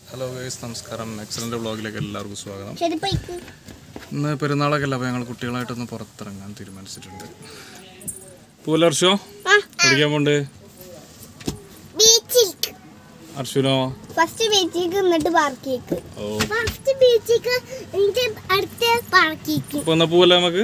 Hello guys നമസ്കാരം excellent വ്ളോഗിലേക്ക് എല്ലാവർക്കും സ്വാഗതം ശരി പൈക്ക് ഇന്ന് പെരുന്നാളൊക്കെ അല്ല അപ്പോൾ ഞങ്ങൾ കുട്ടികളായിട്ടൊന്ന് പുറത്തിറങ്ങാൻ തീരുമാനിച്ചിട്ടുണ്ട് പൂലർഷോ ആ പഠിക്കാൻ പോണ്ട് ബീച്ചിലേക്ക് അർഷുനോ ഫസ്റ്റ് ബീച്ചിലേക്ക് എന്നിട്ട് പാർക്കിലേക്ക് ഓ ഫസ്റ്റ് ബീച്ചിലേക്ക് എന്നിട്ട് അടുത്ത പാർക്കിലേക്ക് അപ്പോൾ എന്നാ പോവല്ലേ നമുക്ക്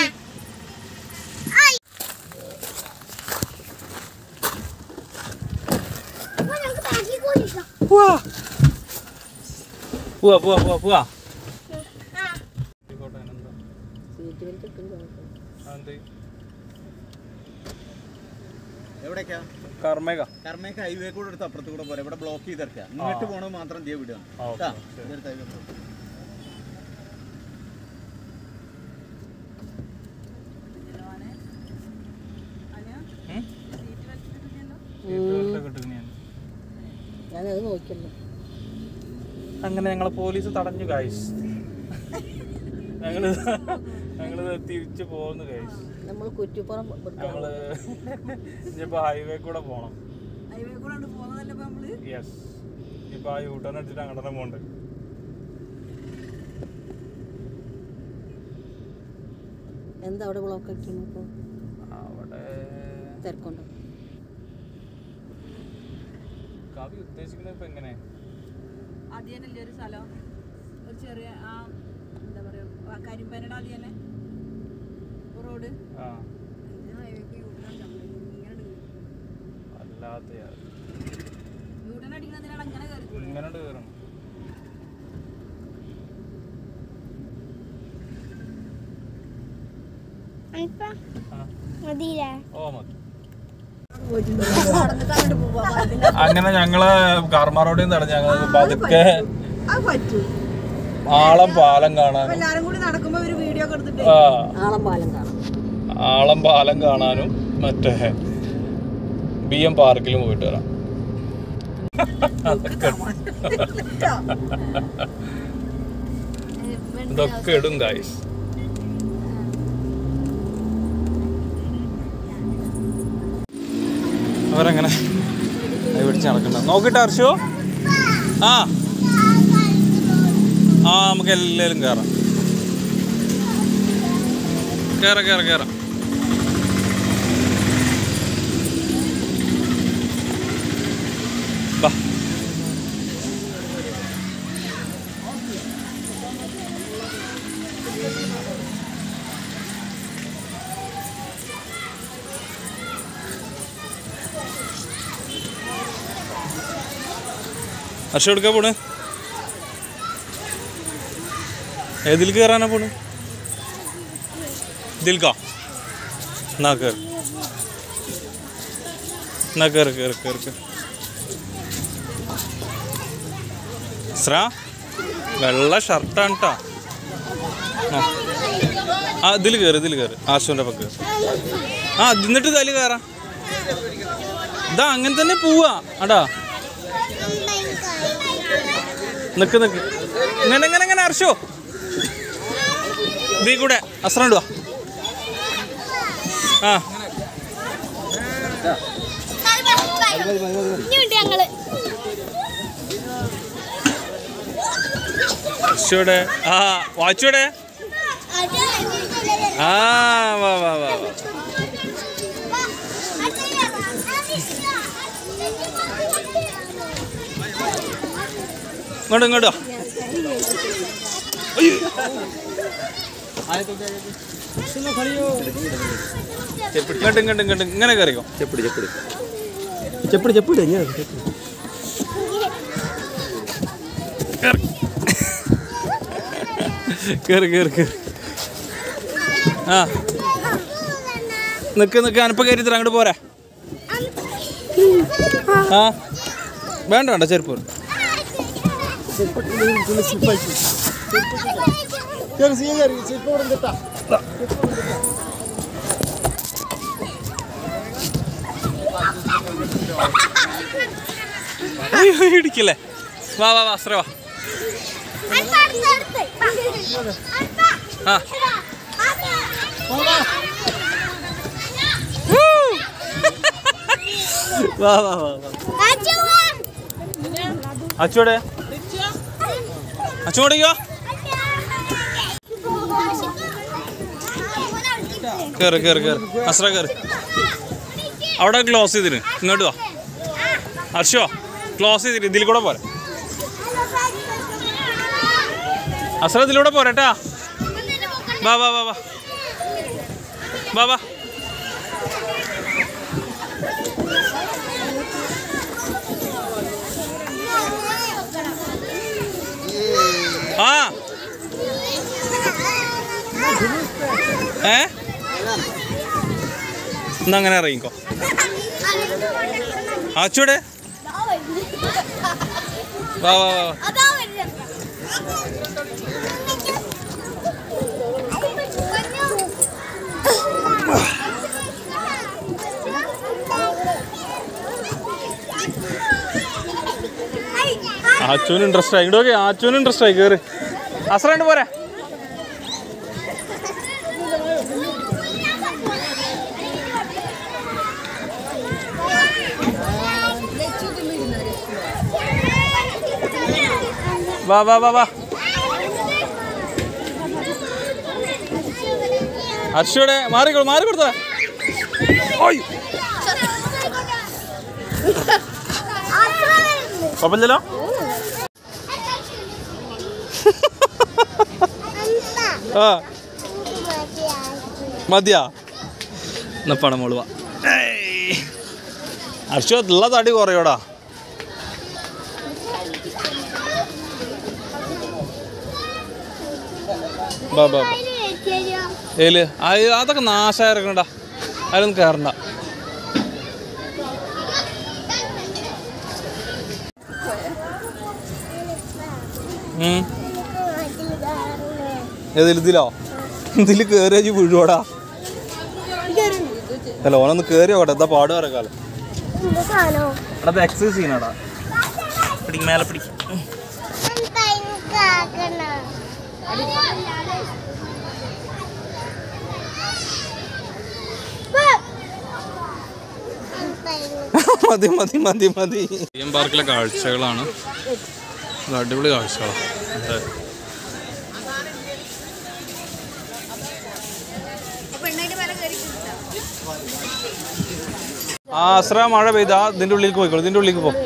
പോവാ പോവാ പോവാ പോവാ പോവാ എവിടേക്കാ കർമ്മക കർമ്മയ്ക്ക് ഹൈവേ കൂടെ എടുത്ത് അപ്പുറത്ത് കൂടെ പോരാ ഇവിടെ ബ്ലോക്ക് ചെയ്തിറക്കുക ഇങ്ങോട്ട് പോണത് മാത്രം ദേ വിടുക ആ, ഓക്കേ, ട്ടാ, ശരി. ഇതെടുത്ത് highway പോ. ഞാനത് നോക്കിയല്ലോ അങ്ങനെ ഞങ്ങളെ പോലീസ് തടഞ്ഞു ഗൈസ് ഞങ്ങള് ഞങ്ങള് തിരിച്ചു പോകുന്നു ഗൈസ് നമ്മൾ കുറ്റിപ്പുറം ഞങ്ങള് ഇനിയിപ്പോ ഹൈവേ കൂടെ പോണം ഹൈവേ കൂടെ പോകുന്നതല്ലേ ഇപ്പൊ നമ്മള് യെസ് ഇപ്പൊ ആ യൂട്ടേൺ അടിച്ചിട്ട് അങ്ങനെ തന്നെ പോണ്ട് എന്താ അവിടെ ബ്ലോക്ക് ആക്കിയാണ് ഇപ്പോൾ അവിടെ തിരക്കുണ്ടോ കവി ഉദ്ദേശിക്കുന്നത് ഇപ്പൊ എങ്ങനെ അതിയനല്ലേ ഒരു സ്ഥലം ഒരു ചെറിയ ആ എന്താ പറയാ കരിമ്പനയുടെ അതിയനെ റോഡ് ആ ഹൈവേക്ക് യൂട്ടൺ ഇങ്ങനെ അല്ലാത്ത യൂട്ടൺ അടിക്കുന്നതിനാണ് അങ്ങനെ കയറി ഇങ്ങനെ കയറണം ആ മതിയില്ലേ ഓ മതി അങ്ങനെ ഞങ്ങള് കാർമാറോടെയും തടഞ്ഞു ഞങ്ങൾ പതുക്കെ അത് പറ്റൂ ആളം പാലം കാണാനും എല്ലാരും കൂടി നടക്കുമ്പോ ഒരു വീഡിയോ ഒക്കെ എടുത്തിട്ട് ആ ആളം പാലം കാണാം ആളം പാലം കാണാനും മറ്റേ ബി എം പാർക്കിലും പോയിട്ട് വരാം ഇതൊക്കെ ഇടും ഗായ്സ് അവരങ്ങനെ കൈ പിടിച്ച് നടക്കണ്ട നോക്കിട്ട് അർഷു ആ ആ നമുക്ക് എല്ലാവരും കയറാം കയറാം കയറാം കയറാം ബാ ഹർഷ എടുക്കാ പോണ് ഏതിൽ കയറാനാ പോണ് ഇതിൽക്കാ എന്നാ കയറി എന്നാ കയറി കയറി കയറി കയറി സ്രാ വെള്ള ഷർട്ടാണ് കേട്ടാ ആ ഇതിൽ കയറി ഇതിൽ കയറി ആശുവിൻ്റെ പക്ക് ആ എന്നിട്ട് ഇതിൽ കയറാം ഇതാ അങ്ങനെ തന്നെ പോവാ അടാ നിക്ക് നിക്ക് ഇങ്ങനെ ഇങ്ങനെ ഇങ്ങനെ അർഷോ ഇതീ കൂടെ അസ്രണ്ടുവാ ആ ഇനിയുണ്ട് ഞങ്ങള് അർഷോടെ ആ വാച്ചോടെ ആ വാ വാ വാ വാ ഇങ്ങോട്ട് ഇങ്ങോട്ടോ അയ്യോ. ഇങ്ങോട്ട് ഇങ്ങോട്ട് ഇങ്ങോട്ട് ഇങ്ങനെ കയറിക്കോ ചെപ്പിടി ചെപ്പിടി ചെപ്പിടി ചെപ്പിടി ഞാൻ കയറി കയറി കയറി ആ നിക്ക് നിക്ക് അനപ്പ കയറി തരാം അങ്ങോട്ട് പോരാ ആ വേണ്ട വേണ്ട ചെരുപ്പ് വേണ്ട. അയ്യോ, ഇടിക്കില്ലേ വാ വാ വാ അസ്ര വാ ആ വാ വാ വാ വാ അച്ചോടെ അച്ഛൻ ഓടിക്കോ കയറി കയറി കയറി അസ്ര കയറി അവിടെ ക്ലോസ് ചെയ്തിന് ഇങ്ങോട്ട് വാ ഹർഷോ ക്ലോസ് ചെയ്തിട്ട് ഇതിൽ കൂടെ പോരെ അസ്ര ഇതിലൂടെ പോരട്ടാ വാ വാ വാ വാ വാ വാ ആ ഏ എന്നാ അങ്ങനെ ഇറങ്ങിക്കോ ആച്ചൂടെ വാ വാ വാ ആച്ചൂന് ഇൻട്രസ്റ്റ് ആയി ഇങ്ങോട്ട് ആച്ചൂന് ഇൻട്രസ്റ്റ് ആയി കയറി അസറുണ്ട് പോരെ വാ വാ വാ വാ ഹർഷയുടെ മാറിക്കോളൂ മാറി കൊടുത്താ ഓയ് കുഴപ്പമില്ലല്ലോ ആ മതിയാ എന്നാ പണം മോളുവാ ഹർഷോ ഉള്ള തടി കുറയോടാ ബാ ബാ ബാ. ഏല് അയ് അതൊക്കെ നാശായിരക്കണ്ട അതിലൊന്നും കയറണ്ട ഉം. ഏതിൽ ഇതിലോ ഇതിൽ കയറിയ വീഴുവാടാ അല്ല ഓനൊന്ന് കയറി നോക്കട്ടെ എന്താ പാട് പറക്കാലോ അത് എക്സസൈസ് ചെയ്യണടാ പിടി മേലെ പിടി മതി മതി മതി മതി എം പാർക്കിലെ കാഴ്ചകളാണ് നല്ല അടിപൊളി കാഴ്ചകളാണ് അതെ പെണ്ണായിട്ട് മല കയറി ആ അസ്ര മഴ പെയ്താ ഇതിന്റെ ഉള്ളിലേക്ക് പോയിക്കോളൂ ഇതിന്റെ ഉള്ളിലേക്ക് പോ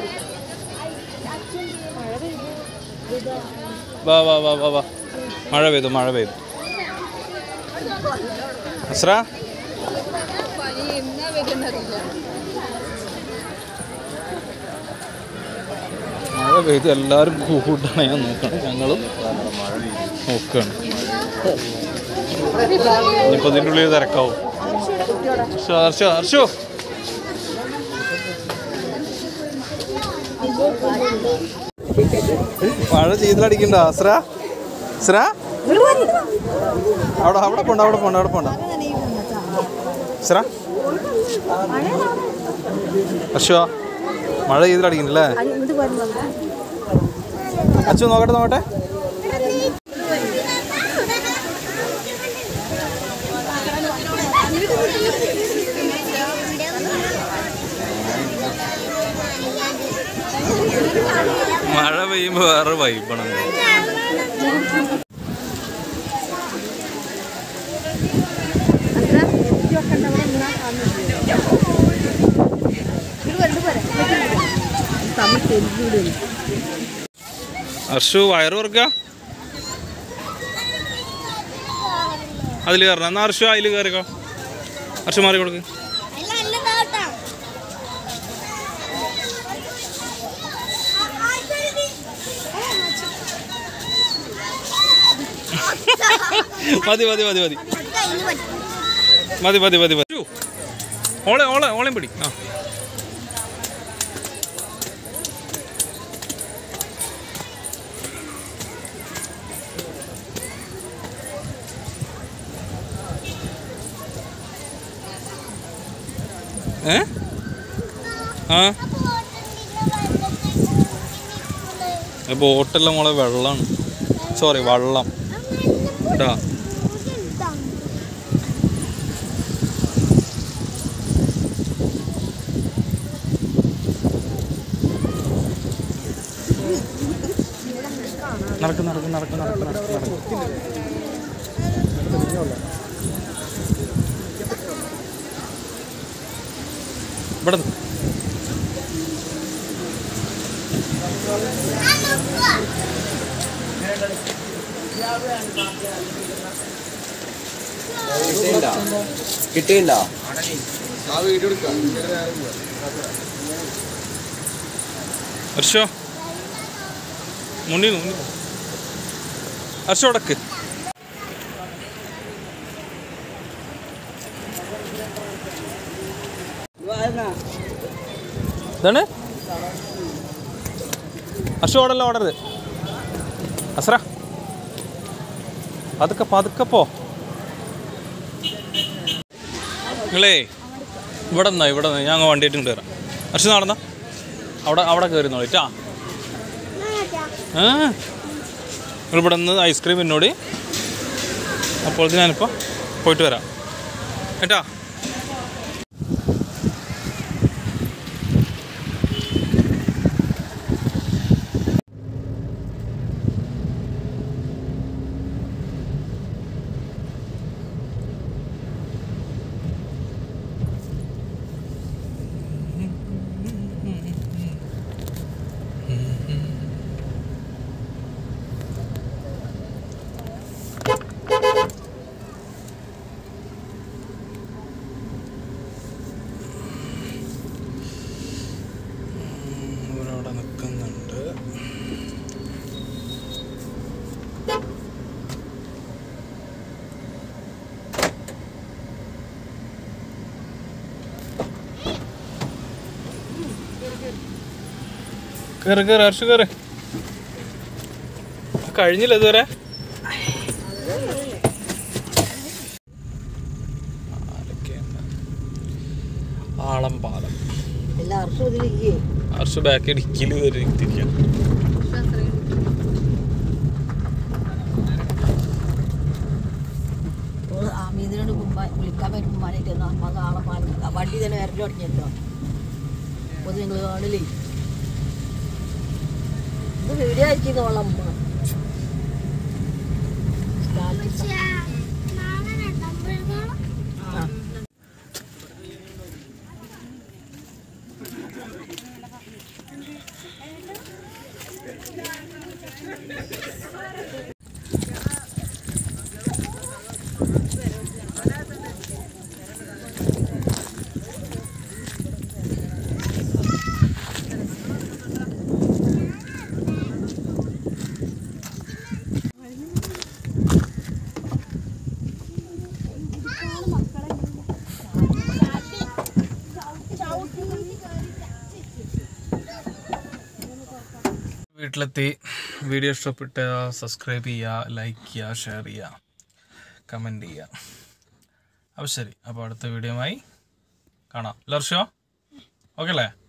വാ വാ വാ വാ വാ മഴ പെയ്തു മഴ പെയ്തു അസ്ര മഴ പെയ്തു എല്ലാവരും കൂട്ടാണ് ഞാൻ നോക്കണം ഞങ്ങളും നോക്കുകയാണ് ഇനിയിപ്പോൾ ഇതിൻ്റെ ഉള്ളിൽ തിരക്കാവും ഹർഷോ ഹർഷോ ഹർഷോ മഴ ചെയ്തിലടിക്കണ്ട അസ്ര അസ്ര അവിടെ അവിടെ പോണ്ട അവിടെ പോണ്ട അവിടെ പോണ്ട അസ്ര ഹർഷോ മഴ ചെയ്തിലടിക്കണ്ടല്ലേ അച്ഛൻ നോക്കട്ടെ നോക്കട്ടെ മഴ പെയ്യുമ്പോൾ വേറെ വൈബണം ഹർഷു വയറ് വർക്ക അതിൽ കയറണം എന്നാ ഹർഷു അതിൽ കയറിക്കോ ഹർഷു മാറി കൊടുക്ക് മതി മതി മതി മതി മതി മതി മതി മതി ഹർഷു, ഓളെ ഓളെ ഓളെയും പിടി ആ ഏ ആ ബോട്ടെല്ലാം മോളെ വെള്ളമാണ് സോറി വള്ളം കേട്ടാ നടക്ക് നടക്ക് നടക്ക് നടക്ക് നടക്ക് നടക്ക് ഇവിടെ നിന്ന്. കിട്ടിയില്ല ഹർഷോ മുന്നി മുന്നി ഹർഷോ അടക്ക് ഇതാണ് ഹർഷോ ഓടല്ല ഓടരുത് അസ്ര പതുക്കെ പതുക്കെ പോ നിങ്ങളേ ഇവിടെ നിന്നോ ഇവിടെ നിന്നോ ഞാൻ അങ്ങ് വണ്ടിയായിട്ട് ഇങ്ങോട്ട് വരാം ഹർഷ നടന്ന അവിടെ അവിടെ കയറുന്നോളിട്ടാ ആ നിങ്ങൾ ഇവിടെ നിന്ന് ഐസ്ക്രീം എന്നോട് അപ്പോൾ ഞാനിപ്പോൾ പോയിട്ട് വരാം കേട്ടാ ഇവരവിടെ നിൽക്കുന്നുണ്ട് കയറി കയറി ഹർഷ കയറി കഴിഞ്ഞില്ല ഇതുവരെ ആളം പാലം എല്ലാ വർഷവും ഇതിലില്ലേ ഹർഷ ബാക്ക് ഇടുക്കിയിൽ കയറി തിരിക്കാം ഓള് അമീതിനോട് മുമ്പ് വിളിക്കാൻ വരുമ്പോൾ മനായിട്ട് നമുക്ക് ആളെ പാടും വണ്ടി തന്നെ വരൽ തുടങ്ങിയല്ലോ അപ്പോൾ നിങ്ങൾ കാണില്ലേ ഇത് വീഡിയോ അയച്ചിന്നോളാം സ്റ്റാറ്റസ് ആ വീട്ടിലെത്തി വീഡിയോ ഇഷ്ടപ്പെട്ട് സബ്സ്ക്രൈബ് ചെയ്യുക ലൈക്ക് ചെയ്യുക ഷെയർ ചെയ്യുക കമൻറ്റ് ചെയ്യുക അപ്പോൾ ശരി അപ്പോൾ അടുത്ത വീഡിയോയുമായി കാണാം ലർഷോ ഓക്കെ അല്ലേ